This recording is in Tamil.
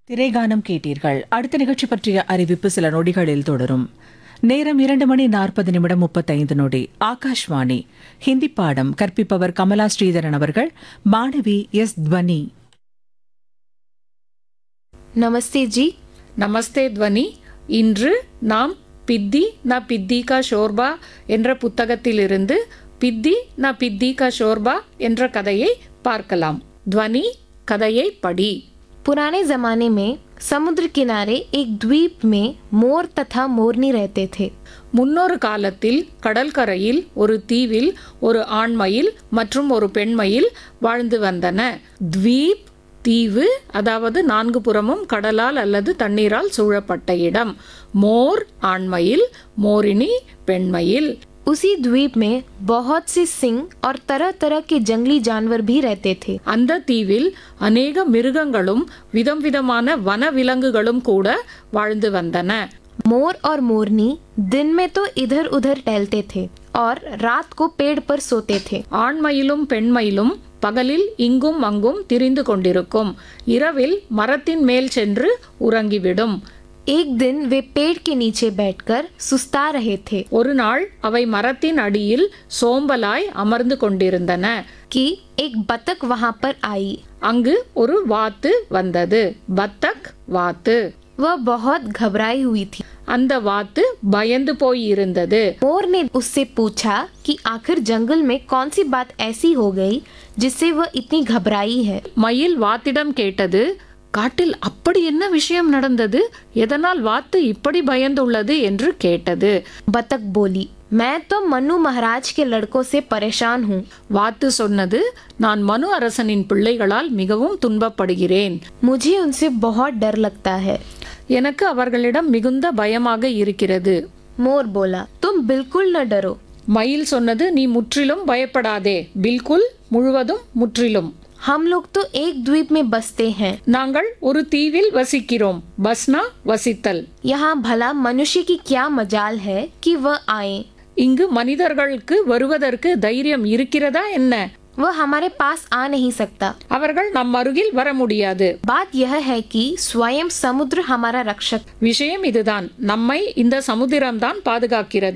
திரைகானம் கேட்டீர்கள் அடுத்த நிகழ்ச்சி பற்றிய அறிவிப்பு சில நொடிகளில் தொடரும் நேரம் இரண்டு மணி நாற்பது நிமிடம் முப்பத்தைந்து நொடி ஆகாஷ்வாணி ஹிந்தி பாடம் கற்பிப்பவர் கமலா ஸ்ரீதரன் அவர்கள் மாணவி எஸ் துவனி नमस्ते जी நமஸ்தே துவனி இன்று நாம் பித்தி ந பித்தி கா ஷோர்பா என்ற புத்தகத்திலிருந்து பித்தி ந பித்தி கா ஷோர்பா என்ற கதையை பார்க்கலாம் துவனி கதையை படி पुराने जमाने में समुद्र किनारे एक द्वीप में मोर तथा मोरनी रहते थे முன்னொரு காலத்தில் கடற்கரையில் ஒரு தீவில் ஒரு ஆண்மயில் மற்றும் ஒரு பெண்மயில் வாழ்ந்து வந்தன த்வீப் தீவு அதாவது நான்கு புறமும் கடலால் அல்லது தண்ணீரால் சூழப்பட்ட இடம் மோர் ஆண்மயில் மோரினி பெண்மயில் उसी द्वीप में बहुत सी सिंह और तरह तरह के जंगली जानवर भी रहते थे அந்த தீவில் அநேக மிருகங்களும் விதம் விதமான வன விலங்குகளும் கூட வாழ்ந்து வந்தன मोर और मोरनी दिन में तो इधर उधर टहलते थे और रात को पेड़ पर सोते थे ஆண்மயிலும் பெண்மயிலும் பகலில் இங்கும் அங்கும் திரிந்து கொண்டிருக்கும் இரவில் மரத்தின் மேல் சென்று உறங்கிவிடும் एक दिन वे पेड़ के नीचे बैठकर सुस्ता रहे थे ஒரு நாள் அவை மரத்தின் அடியில் சோம்பலாய் அமர்ந்து கொண்டிருந்தன कि एक बतख वहां पर आई அங்கு ஒரு வாத்து வந்தது பத்தக் வாத்து वह बहुत घबराई हुई थी அந்த வாத்து பயந்து போய் இருந்தது मोर ने उससे पूछा कि आखिर जंगल में कौन सी बात ऐसी हो गई जिससे वह इतनी घबराई है மயில் வாத்திடம் கேட்டது காட்டில் அப்படி என்ன விஷயம் நடந்தது எதனால் வாத்து இப்படி பயந்துள்ளது என்று கேட்டது बतख बोली मैं तो मनु महाराज के लड़कों से परेशान हूँ வாத்து சொன்னது நான் மனு அரசனின் பிள்ளைகளால் மிகவும் துன்பப்படுகிறேன் मुझे उनसे बहुत डर लगता है எனக்கு அவர்களிடம் மிகுந்த பயமாக இருக்கிறது मोर बोला तुम बिल्कुल न डरो மயில் சொன்னது நீ முற்றிலும் பயப்படாதே பில்குல் முழுவதும் முற்றிலும் हम लोग तो एक द्वीप में बसते हैं நாங்கள் ஒரு தீவில் வசிக்கிறோம் பஸ்னா வசித்தல் यहाँ भला मनुष्य की क्या मजाल है कि वह आए இங்கு மனிதர்களுக்கு வருவதற்கு தைரியம் இருக்கிறதா என்ன वह हमारे पास आ नहीं सकता அவர்கள் நம் அருகில் வர முடியாது बात यह है कि स्वयं समुद्र हमारा रक्षक விஷயம் இதுதான் நம்மை இந்த சமுத்திரம்தான் பாதுகாக்கிறது